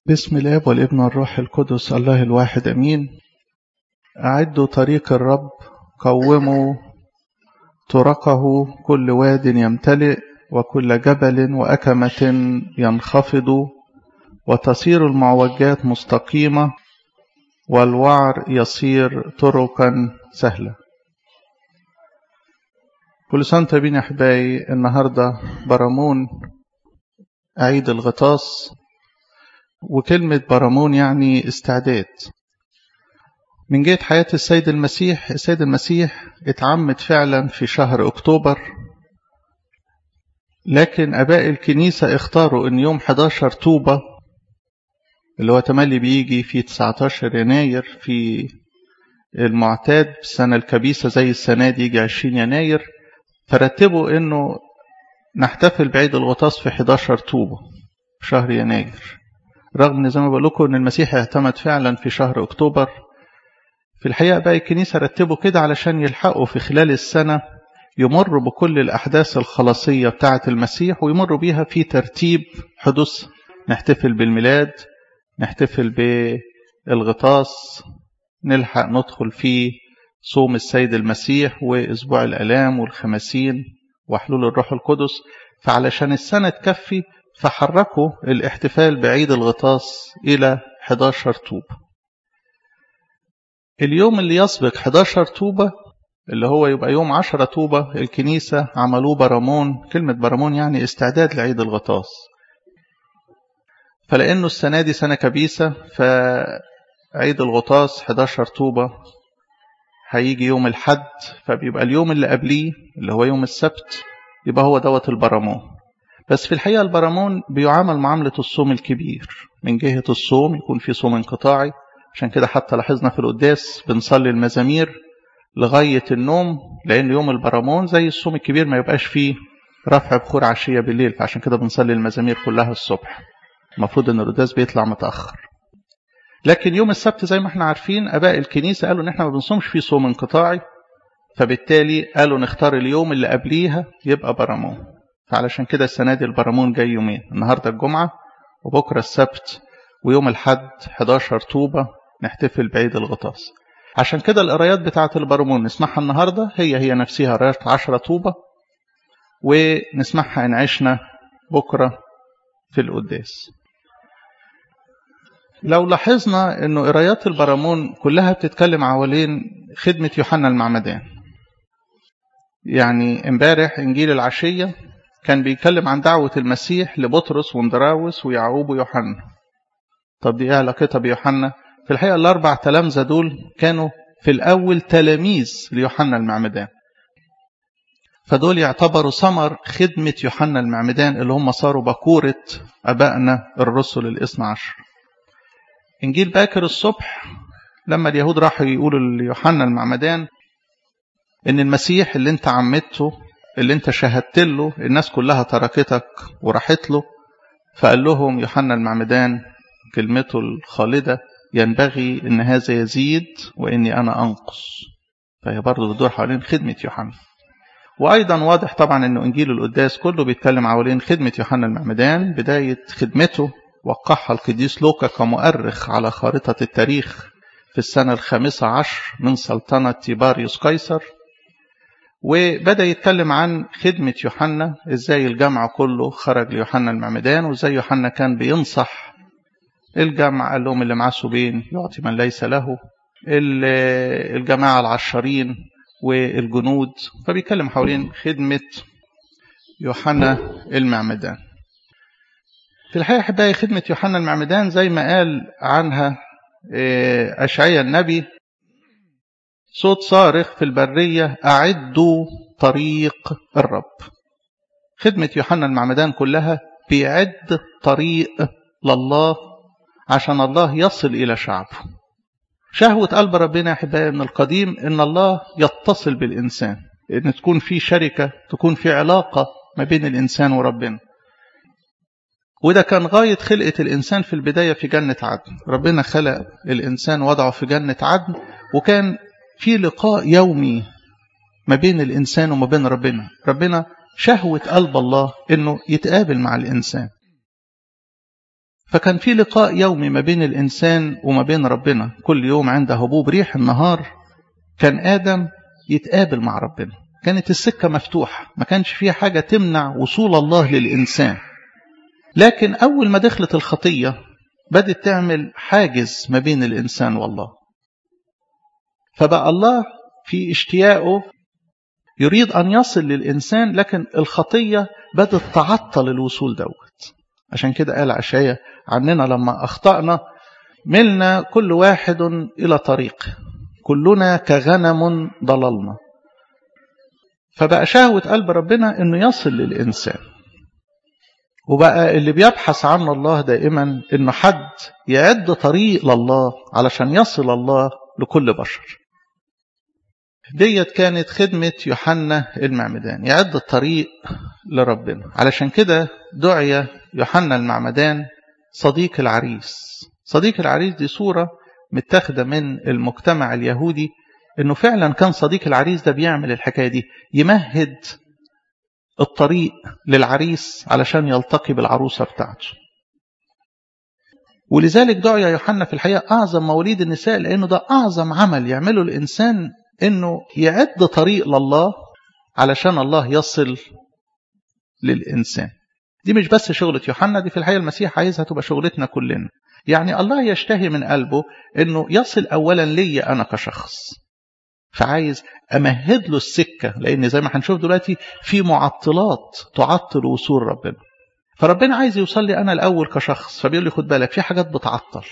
بسم الاب والابن والروح القدس الله الواحد امين اعدوا طريق الرب قوموا طرقه كل واد يمتلئ وكل جبل واكمه ينخفض وتصير المعوجات مستقيمه والوعر يصير طرقا سهله كل سنه وانتم بينا احبائي النهارده برامون عيد الغطاس وكلمة برامون يعني استعداد من جهة حياة السيد المسيح السيد المسيح اتعمد فعلا في شهر أكتوبر لكن أباء الكنيسة اختاروا أن يوم 11 طوبة اللي هو تملي بيجي في 19 يناير في المعتاد السنة الكبيسة زي السنة دي يجي 20 يناير فرتبوا أنه نحتفل بعيد الغطاس في 11 طوبة في شهر يناير رغم ان زي ما بقول لكم ان المسيح اعتمد فعلا في شهر اكتوبر في الحقيقه بقى الكنيسه رتبوا كده علشان يلحقوا في خلال السنه يمروا بكل الاحداث الخلاصيه بتاعه المسيح ويمروا بيها في ترتيب حدوث نحتفل بالميلاد نحتفل بالغطاس نلحق ندخل في صوم السيد المسيح واسبوع الالام والخمسين وحلول الروح القدس فعلشان السنه تكفي فحركوا الاحتفال بعيد الغطاس إلى 11 طوبة اليوم اللي يسبق 11 طوبة اللي هو يبقى يوم 10 طوبة الكنيسة عملوه برامون كلمة برامون يعني استعداد لعيد الغطاس فلأنه السنة دي سنة كبيسة فعيد الغطاس 11 طوبة هيجي يوم الحد فبيبقى اليوم اللي قبليه اللي هو يوم السبت يبقى هو دوت البرامون بس في الحقيقة البرامون بيعامل معاملة الصوم الكبير من جهة الصوم يكون في صوم انقطاعي عشان كده حتى لاحظنا في القداس بنصلي المزامير لغاية النوم لأن يوم البرامون زي الصوم الكبير ما يبقاش فيه رفع بخور عشية بالليل فعشان كده بنصلي المزامير كلها الصبح المفروض ان القداس بيطلع متأخر لكن يوم السبت زي ما احنا عارفين اباء الكنيسة قالوا ان احنا ما بنصومش فيه صوم انقطاعي فبالتالي قالوا نختار اليوم اللي قبليها يبقى برامون فعلشان كده السنة دي البرامون جاي يومين النهاردة الجمعة وبكرة السبت ويوم الحد 11 طوبة نحتفل بعيد الغطاس عشان كده القرايات بتاعة البرامون نسمعها النهاردة هي هي نفسها قرايات 10 طوبة ونسمعها إن عشنا بكرة في القداس لو لاحظنا انه قرايات البرامون كلها بتتكلم حوالين خدمة يوحنا المعمدان يعني امبارح انجيل العشيه كان بيتكلم عن دعوة المسيح لبطرس واندراوس ويعقوب ويوحنا طب دي ايه علاقتها بيوحنا في الحقيقة الأربع تلامذة دول كانوا في الأول تلاميذ ليوحنا المعمدان فدول يعتبروا ثمر خدمة يوحنا المعمدان اللي هم صاروا بكورة أبائنا الرسل الاثنى عشر إنجيل باكر الصبح لما اليهود راحوا يقولوا ليوحنا المعمدان إن المسيح اللي أنت عمدته اللي انت شهدت له الناس كلها تركتك وراحت له فقال لهم يوحنا المعمدان كلمته الخالدة ينبغي ان هذا يزيد واني انا انقص فهي برضه بتدور حوالين خدمة يوحنا وايضا واضح طبعا انه انجيل القداس كله بيتكلم حوالين خدمة يوحنا المعمدان بداية خدمته وقعها القديس لوقا كمؤرخ على خارطة التاريخ في السنة الخامسة عشر من سلطنة تيباريوس قيصر وبدأ يتكلم عن خدمة يوحنا ازاي الجمع كله خرج ليوحنا المعمدان وازاي يوحنا كان بينصح الجمع قال لهم اللي معاه سبين يعطي من ليس له الجماعة العشرين والجنود فبيتكلم حوالين خدمة يوحنا المعمدان في الحقيقة أحبائي خدمة يوحنا المعمدان زي ما قال عنها أشعيا النبي صوت صارخ في البرية أعدوا طريق الرب خدمة يوحنا المعمدان كلها بيعد طريق لله عشان الله يصل إلى شعبه شهوة قلب ربنا يا أحبائي من القديم إن الله يتصل بالإنسان إن تكون في شركة تكون في علاقة ما بين الإنسان وربنا وده كان غاية خلقة الإنسان في البداية في جنة عدن ربنا خلق الإنسان وضعه في جنة عدن وكان في لقاء يومي ما بين الإنسان وما بين ربنا ربنا شهوة قلب الله إنه يتقابل مع الإنسان فكان في لقاء يومي ما بين الإنسان وما بين ربنا كل يوم عند هبوب ريح النهار كان آدم يتقابل مع ربنا كانت السكة مفتوحة ما كانش فيها حاجة تمنع وصول الله للإنسان لكن أول ما دخلت الخطية بدت تعمل حاجز ما بين الإنسان والله فبقى الله في اشتياقه يريد أن يصل للإنسان لكن الخطية بدت تعطل الوصول دوت عشان كده قال عشاية عننا لما أخطأنا ملنا كل واحد إلى طريق كلنا كغنم ضللنا فبقى شهوة قلب ربنا أنه يصل للإنسان وبقى اللي بيبحث عنه الله دائما أنه حد يعد طريق لله علشان يصل الله لكل بشر ديت كانت خدمة يوحنا المعمدان يعد الطريق لربنا علشان كده دعي يوحنا المعمدان صديق العريس صديق العريس دي صورة متاخدة من المجتمع اليهودي انه فعلا كان صديق العريس ده بيعمل الحكاية دي يمهد الطريق للعريس علشان يلتقي بالعروسة بتاعته ولذلك دعي يوحنا في الحقيقة أعظم مواليد النساء لأنه ده أعظم عمل يعمله الإنسان انه يعد طريق لله علشان الله يصل للإنسان دي مش بس شغلة يوحنا دي في الحقيقة المسيح عايزها تبقى شغلتنا كلنا يعني الله يشتهي من قلبه انه يصل اولا لي انا كشخص فعايز امهد له السكة لان زي ما هنشوف دلوقتي في معطلات تعطل وصول ربنا فربنا عايز يوصل لي انا الاول كشخص فبيقول لي خد بالك في حاجات بتعطل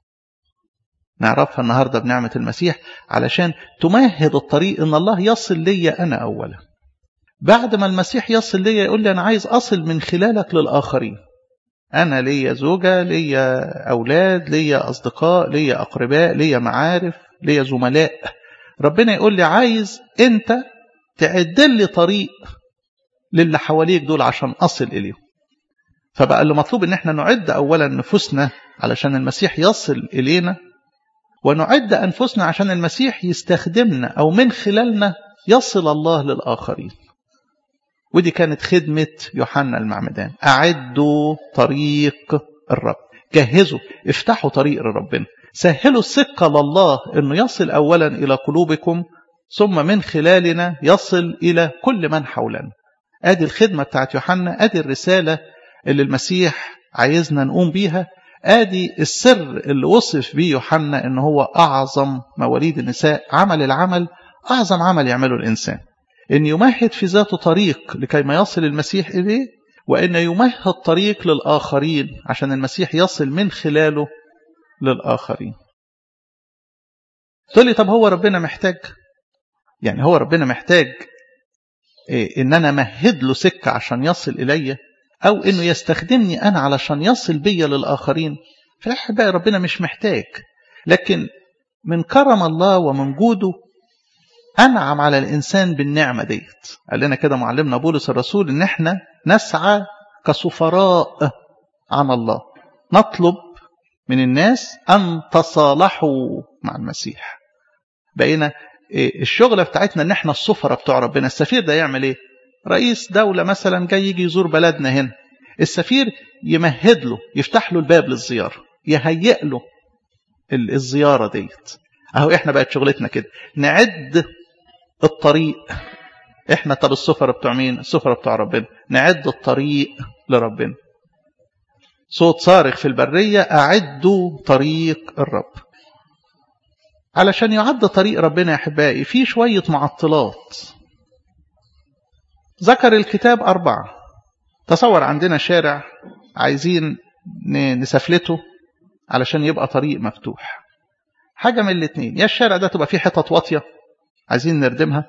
نعرفها النهارده بنعمة المسيح علشان تمهد الطريق ان الله يصل لي انا اولا بعد ما المسيح يصل لي يقول لي انا عايز اصل من خلالك للاخرين انا ليا زوجة ليا اولاد ليا اصدقاء ليا اقرباء ليا معارف ليا زملاء ربنا يقول لي عايز انت تعد لي طريق للي حواليك دول عشان اصل اليهم فبقى اللي مطلوب ان احنا نعد اولا نفوسنا علشان المسيح يصل الينا ونعد أنفسنا عشان المسيح يستخدمنا أو من خلالنا يصل الله للآخرين ودي كانت خدمة يوحنا المعمدان أعدوا طريق الرب جهزوا افتحوا طريق لربنا سهلوا السكة لله أنه يصل أولا إلى قلوبكم ثم من خلالنا يصل إلى كل من حولنا أدي الخدمة بتاعت يوحنا أدي الرسالة اللي المسيح عايزنا نقوم بيها ادي السر اللي وصف بيه يوحنا ان هو اعظم مواليد النساء عمل العمل اعظم عمل يعمله الانسان ان يمهد في ذاته طريق لكي ما يصل المسيح اليه وان يمهد طريق للاخرين عشان المسيح يصل من خلاله للاخرين تقول لي طب هو ربنا محتاج يعني هو ربنا محتاج إيه ان انا امهد له سكه عشان يصل الي أو إنه يستخدمني أنا علشان يصل بيا للآخرين في الأحباء ربنا مش محتاج لكن من كرم الله ومن جوده أنعم على الإنسان بالنعمة ديت قال لنا كده معلمنا بولس الرسول إن إحنا نسعى كسفراء عن الله نطلب من الناس أن تصالحوا مع المسيح بقينا الشغلة بتاعتنا إن إحنا السفراء بتوع ربنا السفير ده يعمل إيه رئيس دولة مثلا جاي يجي يزور بلدنا هنا السفير يمهد له يفتح له الباب للزيارة يهيئ له الزيارة ديت اهو احنا بقت شغلتنا كده نعد الطريق احنا طب السفرة بتوع مين السفرة بتوع ربنا نعد الطريق لربنا صوت صارخ في البرية أعدوا طريق الرب علشان يعد طريق ربنا يا أحبائي في شوية معطلات ذكر الكتاب أربعة تصور عندنا شارع عايزين نسفلته علشان يبقى طريق مفتوح حاجة من الاتنين يا الشارع ده تبقى فيه حتت واطية عايزين نردمها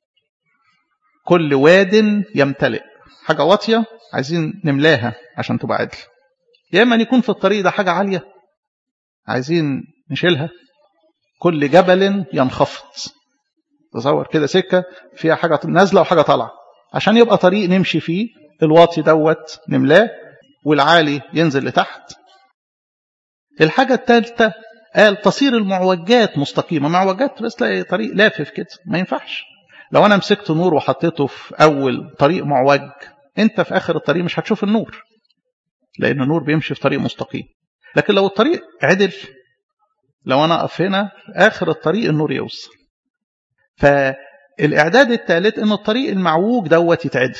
كل واد يمتلئ حاجة واطية عايزين نملاها عشان تبقى عدل يا إما يكون في الطريق ده حاجة عالية عايزين نشيلها كل جبل ينخفض تصور كده سكة فيها حاجة نازلة وحاجة طالعة عشان يبقى طريق نمشي فيه الواطي دوت نملاه والعالي ينزل لتحت الحاجة الثالثة قال تصير المعوجات مستقيمة معوجات بس تلاقي طريق لافف كده ما ينفعش لو أنا مسكت نور وحطيته في أول طريق معوج أنت في آخر الطريق مش هتشوف النور لأن النور بيمشي في طريق مستقيم لكن لو الطريق عدل لو انا اقف هنا اخر الطريق النور يوصل فالاعداد الثالث ان الطريق المعوج دوت يتعدل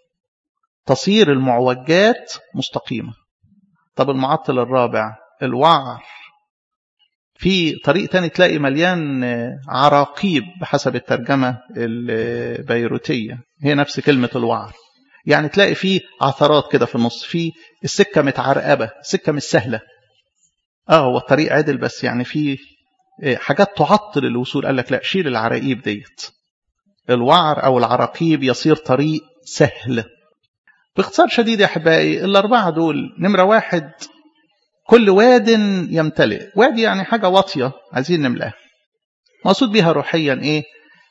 تصير المعوجات مستقيمه طب المعطل الرابع الوعر في طريق تاني تلاقي مليان عراقيب بحسب الترجمة البيروتية هي نفس كلمة الوعر يعني تلاقي فيه عثرات كده في النص في السكة متعرقبة السكة مش سهلة اه هو الطريق عدل بس يعني في حاجات تعطل الوصول قال لك لا شيل العراقيب ديت الوعر او العراقيب يصير طريق سهل باختصار شديد يا احبائي الاربعه دول نمره واحد كل واد يمتلئ وادي يعني حاجه واطيه عايزين نملاها مقصود بيها روحيا ايه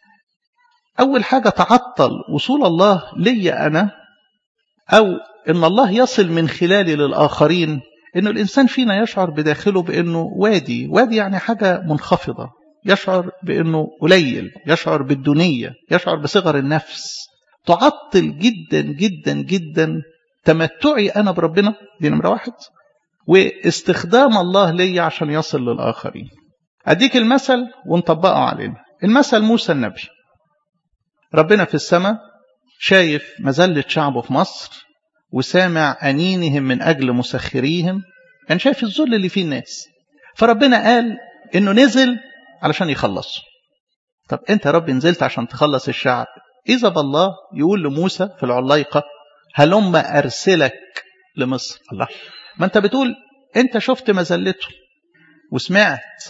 اول حاجه تعطل وصول الله ليا انا او ان الله يصل من خلالي للاخرين انه الانسان فينا يشعر بداخله بانه وادي وادي يعني حاجه منخفضه يشعر بانه قليل يشعر بالدونيه يشعر بصغر النفس تعطل جدا جدا جدا تمتعي انا بربنا دي نمره واحد واستخدام الله لي عشان يصل للاخرين اديك المثل ونطبقه علينا المثل موسى النبي ربنا في السماء شايف مذله شعبه في مصر وسامع أنينهم من أجل مسخريهم كان شايف الذل اللي فيه الناس فربنا قال إنه نزل علشان يخلصه طب أنت يا رب نزلت عشان تخلص الشعب إذا بالله يقول لموسى في العلايقة هلم أرسلك لمصر الله ما أنت بتقول أنت شفت مذلته وسمعت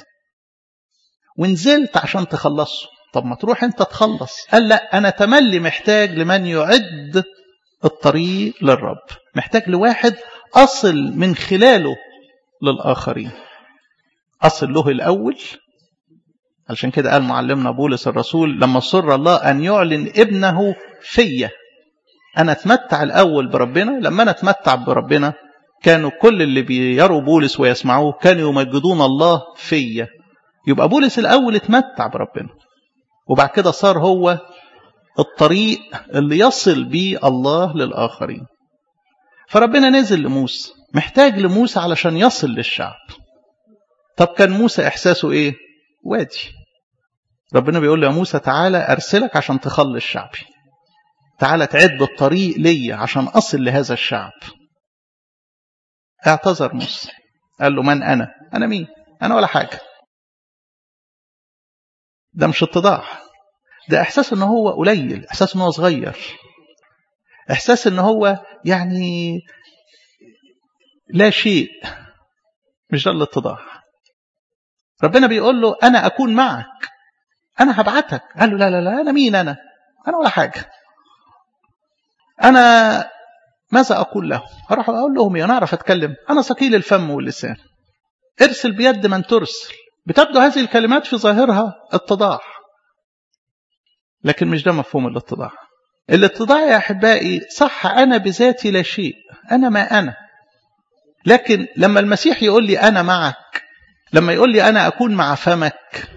ونزلت عشان تخلصه طب ما تروح أنت تخلص قال لا أنا تملي محتاج لمن يعد الطريق للرب محتاج لواحد أصل من خلاله للآخرين أصل له الأول علشان كده قال معلمنا بولس الرسول لما سر الله أن يعلن ابنه فيا أنا أتمتع الأول بربنا لما أنا أتمتع بربنا كانوا كل اللي بيروا بولس ويسمعوه كانوا يمجدون الله فيا يبقى بولس الأول اتمتع بربنا وبعد كده صار هو الطريق اللي يصل بيه الله للآخرين فربنا نزل لموسى محتاج لموسى علشان يصل للشعب طب كان موسى إحساسه إيه وادي ربنا بيقول له يا موسى تعالى أرسلك عشان تخلص شعبي تعالى تعد الطريق ليا عشان أصل لهذا الشعب اعتذر موسى قال له من أنا أنا مين أنا ولا حاجة ده مش اتضاع ده احساس ان هو قليل احساس ان هو صغير احساس ان هو يعني لا شيء مش ده الاتضاع ربنا بيقول له انا اكون معك انا هبعتك قال له لا لا لا انا مين انا انا ولا حاجه انا ماذا اقول له هروح اقول لهم انا اعرف اتكلم انا ثقيل الفم واللسان ارسل بيد من ترسل بتبدو هذه الكلمات في ظاهرها اتضاع لكن مش ده مفهوم الاتضاع الاتضاع يا احبائي صح انا بذاتي لا شيء انا ما انا لكن لما المسيح يقول لي انا معك لما يقول لي انا اكون مع فمك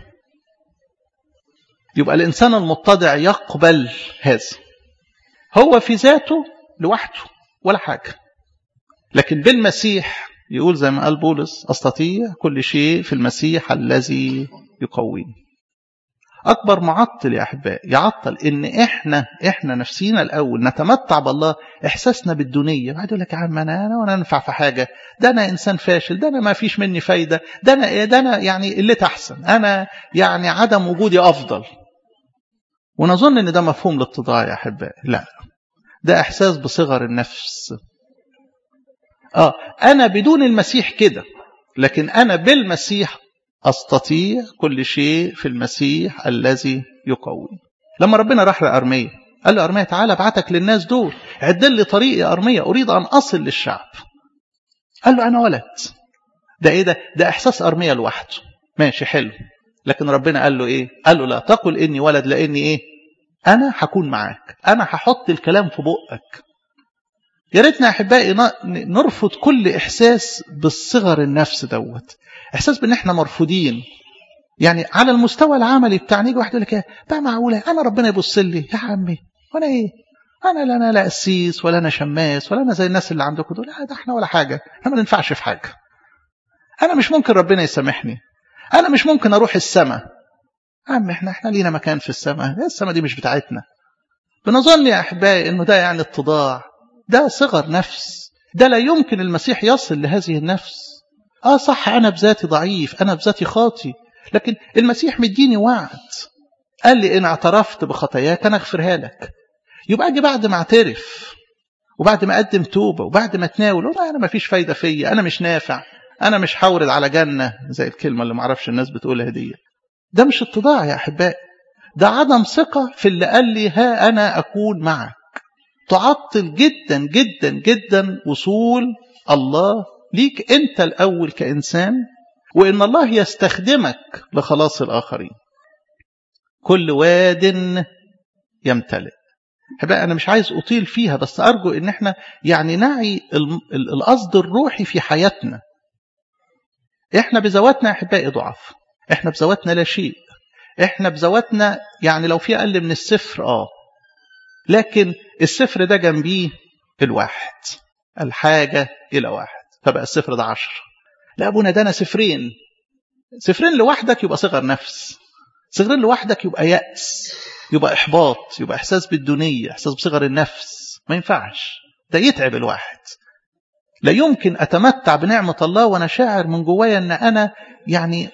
يبقى الانسان المتضع يقبل هذا هو في ذاته لوحده ولا حاجه لكن بالمسيح يقول زي ما قال بولس استطيع كل شيء في المسيح الذي يقويني اكبر معطل يا احبائي يعطل ان احنا احنا نفسينا الاول نتمتع بالله احساسنا بالدونيه بعد يقول لك يا عم انا انا وانا انفع في حاجه ده انا انسان فاشل ده انا ما فيش مني فايده ده انا ايه ده انا يعني اللي احسن انا يعني عدم وجودي افضل ونظن ان ده مفهوم الاتضاع يا احبائي لا ده احساس بصغر النفس اه انا بدون المسيح كده لكن انا بالمسيح أستطيع كل شيء في المسيح الذي يقوي لما ربنا راح لأرمية قال له أرمية تعالى ابعتك للناس دول عدل لي طريق يا أرمية أريد أن أصل للشعب قال له أنا ولد ده إيه ده ده إحساس أرمية لوحده ماشي حلو لكن ربنا قال له إيه قال له لا تقل إني ولد لأني إيه أنا هكون معاك أنا هحط الكلام في بقك يا ريتنا يا احبائي نرفض كل احساس بالصغر النفس دوت احساس بان احنا مرفوضين يعني على المستوى العملي بتاعنا يجي واحد يقول لك ده معقوله انا ربنا يبص لي يا عمي وانا ايه انا لا انا لا قسيس ولا انا شماس ولا انا زي الناس اللي عندكم دول لا ده احنا ولا حاجه احنا ما ننفعش في حاجه انا مش ممكن ربنا يسامحني انا مش ممكن اروح السماء عم احنا احنا لينا مكان في السماء السماء دي مش بتاعتنا بنظن يا احبائي انه ده يعني اتضاع ده صغر نفس ده لا يمكن المسيح يصل لهذه النفس اه صح انا بذاتي ضعيف انا بذاتي خاطي لكن المسيح مديني وعد قال لي ان اعترفت بخطاياك انا اغفرها لك يبقى اجي بعد ما اعترف وبعد ما اقدم توبه وبعد ما اتناول لا انا ما فيش فايده فيا انا مش نافع انا مش هورد على جنه زي الكلمه اللي معرفش الناس بتقولها دي ده مش اتضاع يا احبائي ده عدم ثقه في اللي قال لي ها انا اكون معك تعطل جدا جدا جدا وصول الله ليك انت الاول كانسان وان الله يستخدمك لخلاص الاخرين كل واد يمتلئ بقى انا مش عايز اطيل فيها بس ارجو ان احنا يعني نعي القصد الروحي في حياتنا احنا بذواتنا يا احبائي ضعف احنا بذواتنا لا شيء احنا بذواتنا يعني لو في اقل من الصفر اه لكن الصفر ده جنبيه الواحد الحاجه الى واحد فبقى الصفر ده عشر لا ابونا ده انا صفرين صفرين لوحدك يبقى صغر نفس صغرين لوحدك يبقى يأس يبقى إحباط يبقى إحساس بالدونية إحساس بصغر النفس ما ينفعش ده يتعب الواحد لا يمكن أتمتع بنعمة الله وأنا شاعر من جوايا أن أنا يعني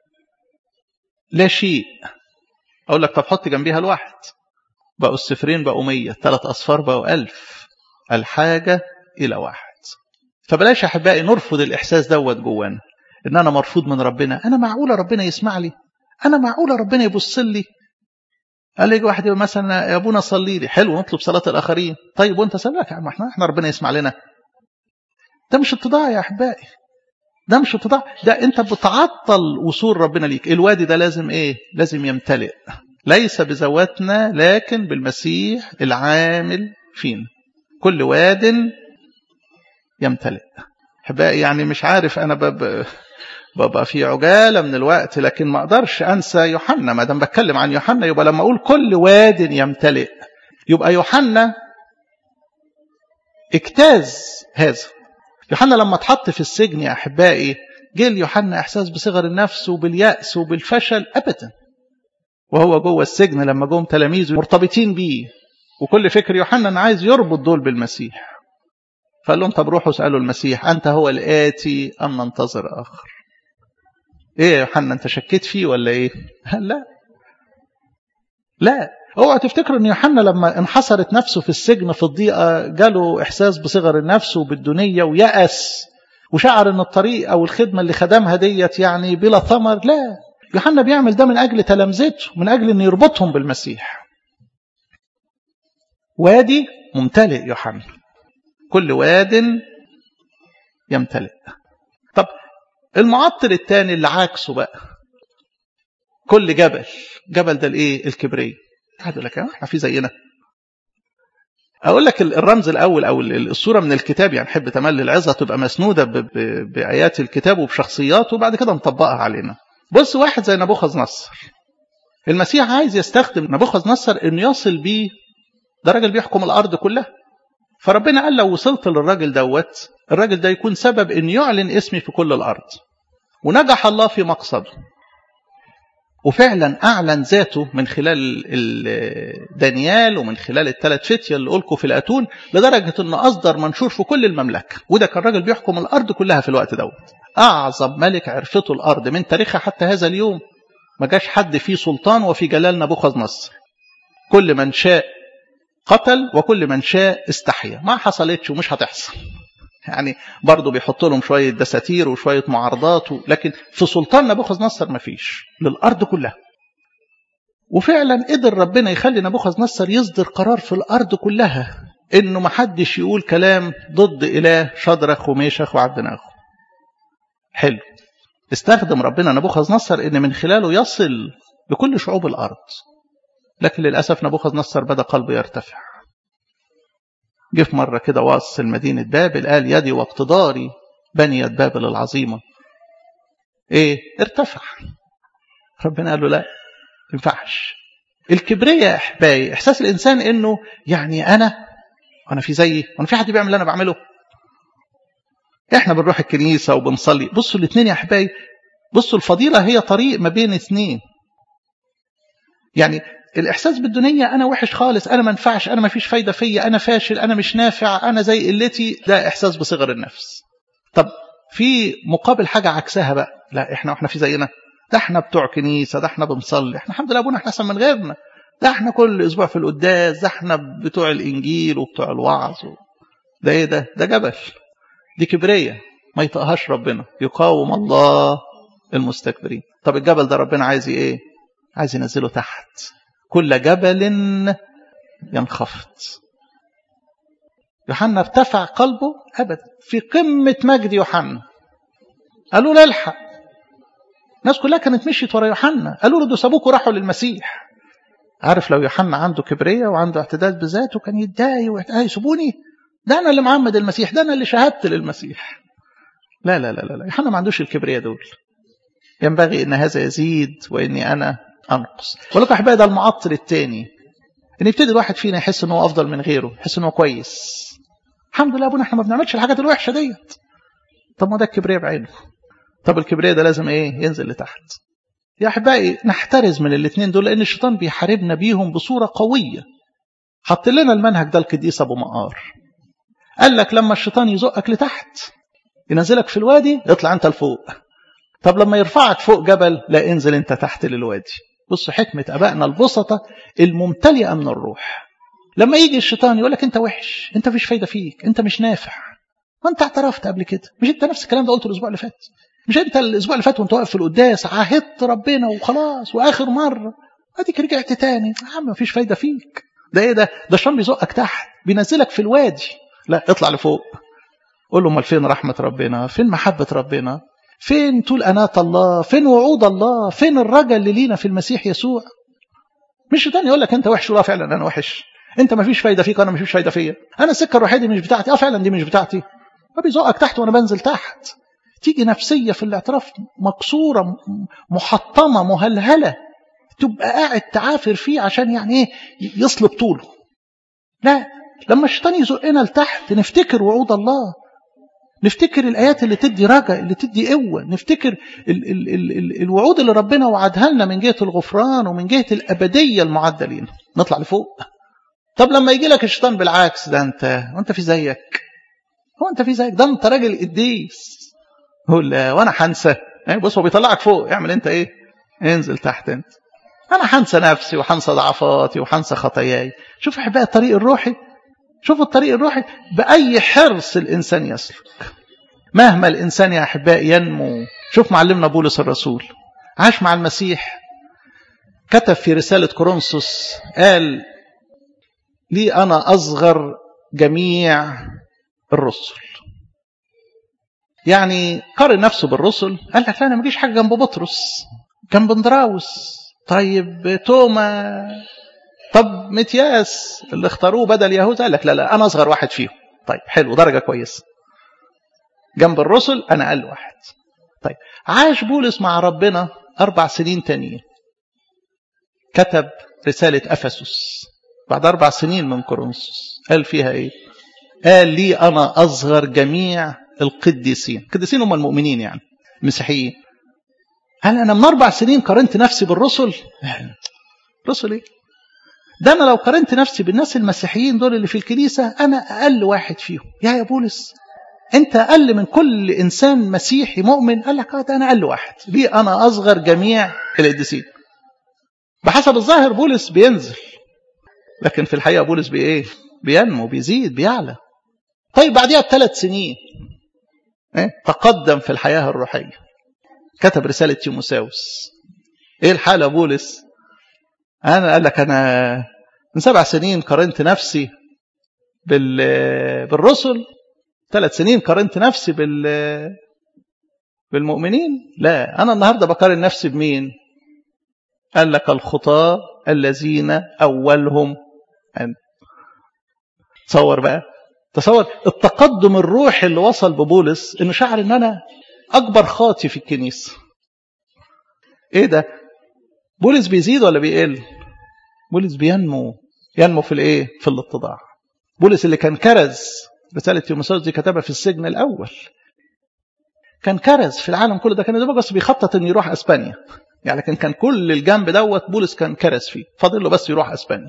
لا شيء أقول لك طب حط جنبيها الواحد بقوا الصفرين بقوا مية ثلاث أصفار بقوا ألف الحاجة إلى واحد فبلاش أحبائي نرفض الإحساس دوت جوانا إن أنا مرفوض من ربنا أنا معقولة ربنا يسمع لي أنا معقولة ربنا يبص لي قال لي واحد مثلا يا ابونا صلي لي حلو نطلب صلاه الاخرين طيب وانت صلي لك يا عم احنا احنا ربنا يسمع لنا ده مش اتضاع يا احبائي ده مش اتضاع ده انت بتعطل وصول ربنا ليك الوادي ده لازم ايه لازم يمتلئ ليس بذواتنا لكن بالمسيح العامل فينا كل واد يمتلئ احبائي يعني مش عارف انا بب... ببقى في عجاله من الوقت لكن ما اقدرش انسى يوحنا ما دام بتكلم عن يوحنا يبقى لما اقول كل واد يمتلئ يبقى يوحنا اجتاز هذا يوحنا لما اتحط في السجن يا احبائي جه ليوحنا احساس بصغر النفس وبالياس وبالفشل ابدا وهو جوه السجن لما جم تلاميذه مرتبطين بيه وكل فكر يوحنا ان عايز يربط دول بالمسيح فقال لهم طب روحوا اسالوا المسيح انت هو الاتي ام ننتظر اخر ايه يا يوحنا انت شكيت فيه ولا ايه لا لا اوعى تفتكروا ان يوحنا لما انحصرت نفسه في السجن في الضيقه جاله احساس بصغر النفس وبالدنيه ويأس وشعر ان الطريق او الخدمه اللي خدمها ديت يعني بلا ثمر لا يوحنا بيعمل ده من اجل تلامذته من اجل ان يربطهم بالمسيح وادي ممتلئ يوحنا كل واد يمتلئ طب المعطل الثاني اللي عكسه بقى كل جبل جبل ده الايه الكبرية حد لك احنا في زينا اقول لك الرمز الاول او الصوره من الكتاب يعني نحب تملي العظه تبقى مسنوده بايات الكتاب وبشخصياته وبعد كده نطبقها علينا بص واحد زي نبوخذ نصر المسيح عايز يستخدم نبوخذ نصر انه يصل بيه ده راجل بيحكم الارض كلها فربنا قال لو وصلت للراجل دوت الراجل ده يكون سبب ان يعلن اسمي في كل الارض ونجح الله في مقصده وفعلا اعلن ذاته من خلال دانيال ومن خلال الثلاث فتية اللي قلكوا في الاتون لدرجه انه اصدر منشور في كل المملكه وده كان راجل بيحكم الارض كلها في الوقت دوت اعظم ملك عرفته الارض من تاريخها حتى هذا اليوم ما جاش حد فيه سلطان وفي جلال نبوخذ نصر كل من شاء قتل وكل من شاء استحيا ما حصلتش ومش هتحصل يعني برضه بيحط لهم شوية دساتير وشوية معارضات و... لكن في سلطان نبوخذ نصر ما فيش للأرض كلها وفعلا قدر ربنا يخلي نبوخذ نصر يصدر قرار في الأرض كلها إنه ما حدش يقول كلام ضد إله شدرخ وميشخ وعبدناخو حلو استخدم ربنا نبوخذ نصر إن من خلاله يصل لكل شعوب الأرض لكن للأسف نبوخذ نصر بدأ قلبه يرتفع جه في مرة كده واصل مدينة بابل قال يدي واقتداري بنيت بابل العظيمة ايه ارتفع ربنا قال له لا ينفعش الكبرياء يا احبائي احساس الانسان انه يعني انا انا في زيي وانا في حد بيعمل اللي انا بعمله احنا بنروح الكنيسة وبنصلي بصوا الاثنين يا احبائي بصوا الفضيلة هي طريق ما بين اثنين يعني الإحساس بالدنيا أنا وحش خالص أنا ما انفعش أنا ما فيش فايدة فيا أنا فاشل أنا مش نافع أنا زي قلتي ده إحساس بصغر النفس طب في مقابل حاجة عكسها بقى لا إحنا وإحنا في زينا ده إحنا بتوع كنيسة ده إحنا بنصلي إحنا الحمد لله أبونا إحنا أحسن من غيرنا ده إحنا كل أسبوع في القداس ده إحنا بتوع الإنجيل وبتوع الوعظ ده إيه ده ده جبل دي كبرية ما يطقهاش ربنا يقاوم الله المستكبرين طب الجبل ده ربنا عايز ايه عايز ينزله تحت كل جبل ينخفض يوحنا ارتفع قلبه ابدا في قمه مجد يوحنا قالوا له الحق الناس كلها كانت مشيت ورا يوحنا قالوا له دول سابوك وراحوا للمسيح عارف لو يوحنا عنده كبرية وعنده اعتداد بذاته كان يتضايق ويتقاي سيبوني ده انا اللي معمد المسيح ده انا اللي شهدت للمسيح لا لا لا لا يوحنا ما عندوش الكبرية دول ينبغي ان هذا يزيد واني انا انقص ولك احبائي ده المعطل الثاني ان يبتدي الواحد فينا يحس ان هو افضل من غيره يحس ان هو كويس الحمد لله ابونا احنا ما بنعملش الحاجات الوحشه ديت طب ما ده الكبرياء بعينه طب الكبرياء ده لازم ايه ينزل لتحت يا احبائي نحترز من الاثنين دول لان الشيطان بيحاربنا بيهم بصوره قويه حط لنا المنهج ده القديس ابو مقار قال لك لما الشيطان يزقك لتحت ينزلك في الوادي اطلع انت لفوق طب لما يرفعك فوق جبل لا انزل انت تحت للوادي بصوا حكمة أبائنا البسطة الممتلئة من الروح لما يجي الشيطان يقول لك أنت وحش أنت مفيش فايدة فيك أنت مش نافع ما أنت اعترفت قبل كده مش أنت نفس الكلام ده قلته الأسبوع اللي فات مش أنت الأسبوع اللي فات وأنت واقف في القداس عاهدت ربنا وخلاص وآخر مرة أديك رجعت تاني يا عم مفيش فايدة فيك ده إيه ده ده الشيطان بيزقك تحت بينزلك في الوادي لا اطلع لفوق قول له امال فين رحمة ربنا فين محبة ربنا فين طول أناة الله فين وعود الله فين الرجا اللي لينا في المسيح يسوع مش الشيطان يقول لك انت وحش لا فعلا انا وحش انت ما فيش فايده فيك انا ما فيش فايده فيا انا السكه الوحيده مش بتاعتي اه فعلا دي مش بتاعتي ما بيزقك تحت وانا بنزل تحت تيجي نفسيه في الاعتراف مكسوره محطمه مهلهله تبقى قاعد تعافر فيه عشان يعني ايه يصلب طوله لا لما الشيطان يزقنا لتحت نفتكر وعود الله نفتكر الآيات اللي تدي رجاء اللي تدي قوة نفتكر ال ال ال ال الوعود اللي ربنا وعدها لنا من جهة الغفران ومن جهة الأبدية المعدة لينا نطلع لفوق طب لما يجي لك الشيطان بالعكس ده أنت وأنت في زيك هو أنت في زيك ده أنت راجل قديس قول لا وأنا هنسى بص هو بيطلعك فوق اعمل أنت إيه انزل تحت أنت أنا هنسى نفسي وهنسى ضعفاتي وهنسى خطاياي شوف أحبائي الطريق الروحي شوفوا الطريق الروحي بأي حرص الإنسان يسلك مهما الإنسان يا أحباء ينمو شوف معلمنا بولس الرسول عاش مع المسيح كتب في رسالة كورنثوس قال لي أنا أصغر جميع الرسل يعني قارن نفسه بالرسل قال لك لا أنا ما جيش حاجة جنب بطرس جنب اندراوس طيب توما طب متياس اللي اختاروه بدل يهوذا قال لك لا لا انا اصغر واحد فيهم طيب حلو درجه كويسه جنب الرسل انا اقل واحد طيب عاش بولس مع ربنا اربع سنين تانيين كتب رساله افسس بعد اربع سنين من كورنثوس قال فيها ايه قال لي انا اصغر جميع القديسين القديسين هم المؤمنين يعني المسيحيين قال انا من اربع سنين قارنت نفسي بالرسل رسل ايه ده انا لو قارنت نفسي بالناس المسيحيين دول اللي في الكنيسه انا اقل واحد فيهم يا يا بولس انت اقل من كل انسان مسيحي مؤمن قال لك اه ده انا اقل واحد ليه انا اصغر جميع القديسين بحسب الظاهر بولس بينزل لكن في الحقيقه بولس بايه بينمو بيزيد بيعلى طيب بعديها بثلاث سنين إيه؟ تقدم في الحياه الروحيه كتب رساله تيموساوس ايه الحاله بولس انا قال لك انا من سبع سنين قارنت نفسي بال بالرسل ثلاث سنين قارنت نفسي بال بالمؤمنين لا انا النهارده بقارن نفسي بمين قال لك الخطاة الذين اولهم انت تصور بقى تصور التقدم الروحي اللي وصل ببولس انه شعر ان انا اكبر خاطي في الكنيسه ايه ده بولس بيزيد ولا بيقل بولس بينمو ينمو في الايه في الاتضاع بولس اللي كان كرز رسالة تيموثاوس دي كتبها في السجن الأول كان كرز في العالم كله ده كان يا بس بيخطط انه يروح اسبانيا يعني لكن كان كل الجنب دوت بولس كان كرز فيه فاضل له بس يروح اسبانيا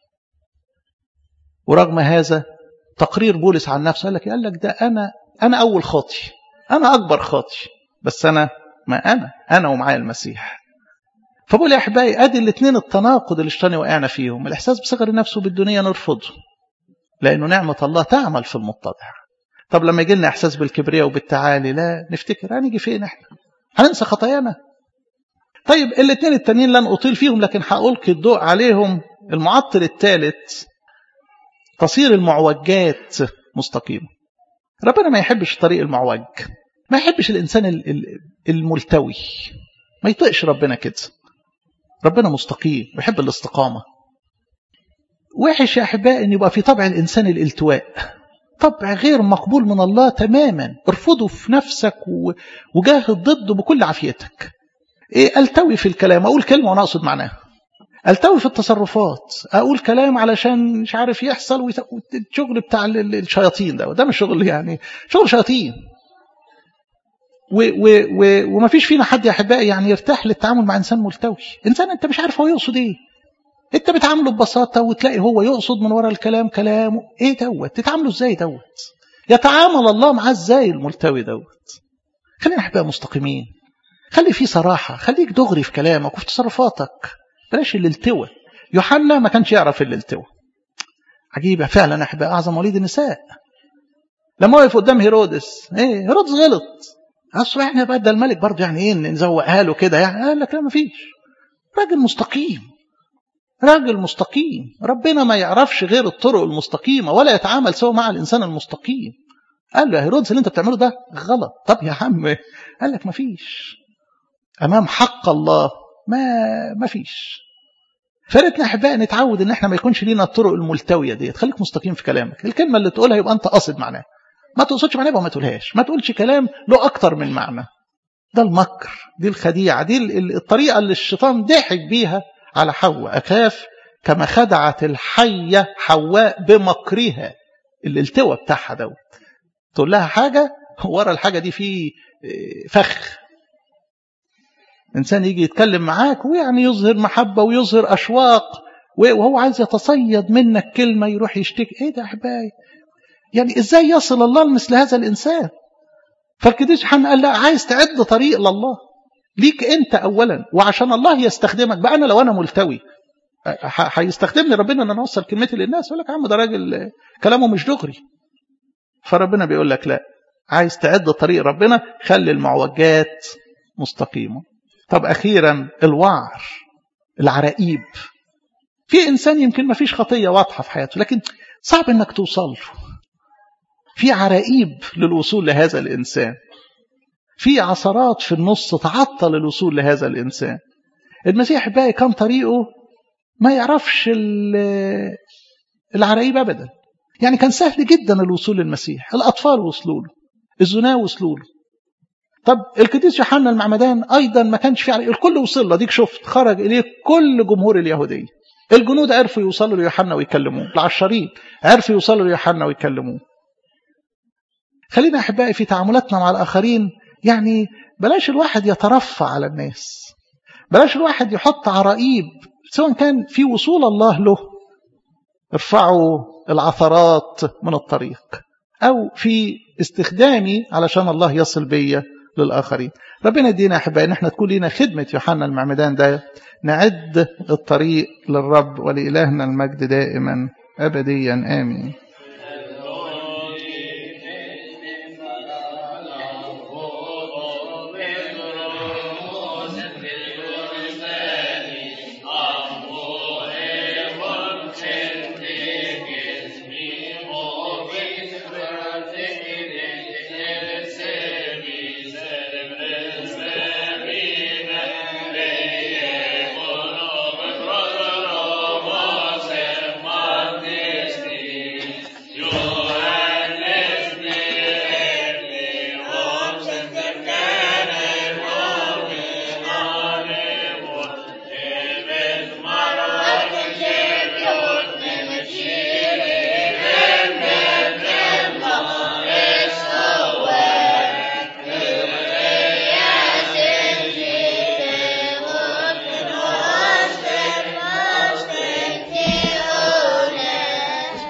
ورغم هذا تقرير بولس عن نفسه قال لك قال لك ده انا انا اول خاطي انا اكبر خاطي بس انا ما انا انا ومعايا المسيح فبقول يا احبائي ادي الاثنين التناقض اللي الشيطان وقعنا فيهم الاحساس بصغر النفس وبالدنيا نرفضه لانه نعمه الله تعمل في المتضع طب لما يجي لنا احساس بالكبرياء وبالتعالي لا نفتكر هنيجي فين احنا هننسى خطايانا طيب الاثنين التانيين لن اطيل فيهم لكن هالقي الضوء عليهم المعطل الثالث تصير المعوجات مستقيمه ربنا ما يحبش الطريق المعوج ما يحبش الانسان الملتوي ما يطيقش ربنا كده ربنا مستقيم ويحب الاستقامه وحش يا احبائي ان يبقى في طبع الانسان الالتواء طبع غير مقبول من الله تماما ارفضه في نفسك وجاهد ضده بكل عافيتك ايه التوي في الكلام اقول كلمه وانا اقصد معناها التوي في التصرفات اقول كلام علشان مش عارف يحصل الشغل بتاع الشياطين ده ده مش شغل يعني شغل شياطين وما فيش فينا حد يا احبائي يعني يرتاح للتعامل مع انسان ملتوي انسان انت مش عارف هو يقصد ايه انت بتعامله ببساطه وتلاقي هو يقصد من ورا الكلام كلامه ايه دوت تتعامله ازاي دوت يتعامل الله معاه ازاي الملتوي دوت خلينا احبائي مستقيمين خلي في صراحه خليك دغري في كلامك وفي تصرفاتك بلاش الالتوى يوحنا ما كانش يعرف الالتوى عجيبه فعلا احبائي اعظم وليد النساء لما وقف قدام هيرودس ايه هيرودس غلط اصل احنا بقى ده الملك برضه يعني ايه نزوقها له كده يعني قال لك لا ما فيش راجل مستقيم راجل مستقيم ربنا ما يعرفش غير الطرق المستقيمة ولا يتعامل سوى مع الإنسان المستقيم قال له يا هيرودس اللي انت بتعمله ده غلط طب يا عم قال لك ما فيش أمام حق الله ما ما فيش فرقنا احبائي نتعود ان احنا ما يكونش لينا الطرق الملتويه ديت خليك مستقيم في كلامك الكلمه اللي تقولها يبقى انت قاصد معناها ما تقصدش معناها يبقى ما تقولهاش ما تقولش كلام له اكتر من معنى ده المكر دي الخديعه دي الطريقه اللي الشيطان ضحك بيها على حواء أخاف كما خدعت الحية حواء بمكرها الالتوى بتاعها دوت تقول لها حاجة ورا الحاجة دي في فخ إنسان يجي يتكلم معاك ويعني يظهر محبة ويظهر أشواق وهو عايز يتصيد منك كلمة يروح يشتكي إيه ده أحبائي يعني إزاي يصل الله لمثل هذا الإنسان فالكديس حنا قال لا عايز تعد طريق لله ليك انت اولا وعشان الله يستخدمك بقى انا لو انا ملتوي هيستخدمني ربنا ان انا اوصل كلمتي للناس يقول لك يا عم ده راجل كلامه مش دغري فربنا بيقول لك لا عايز تعد طريق ربنا خلي المعوجات مستقيمه طب اخيرا الوعر العرائيب في انسان يمكن ما فيش خطيه واضحه في حياته لكن صعب انك توصل له في عرائيب للوصول لهذا الانسان في عثرات في النص تعطل الوصول لهذا الإنسان المسيح بقى كان طريقه ما يعرفش العرايب أبدا يعني كان سهل جدا الوصول للمسيح الأطفال وصلوا له الزنا وصلوا له طب القديس يوحنا المعمدان أيضا ما كانش في عرايب الكل وصل له ديك شفت خرج إليه كل جمهور اليهودية الجنود عرفوا يوصلوا ليوحنا ويكلموه العشرين عرفوا يوصلوا ليوحنا ويكلموه خلينا أحبائي في تعاملاتنا مع الآخرين يعني بلاش الواحد يترفع على الناس بلاش الواحد يحط عرائيب سواء كان في وصول الله له ارفعوا العثرات من الطريق أو في استخدامي علشان الله يصل بيا للآخرين ربنا يدينا أحبائي إن احنا تكون لنا خدمة يوحنا المعمدان ده نعد الطريق للرب ولإلهنا المجد دائما أبديا آمين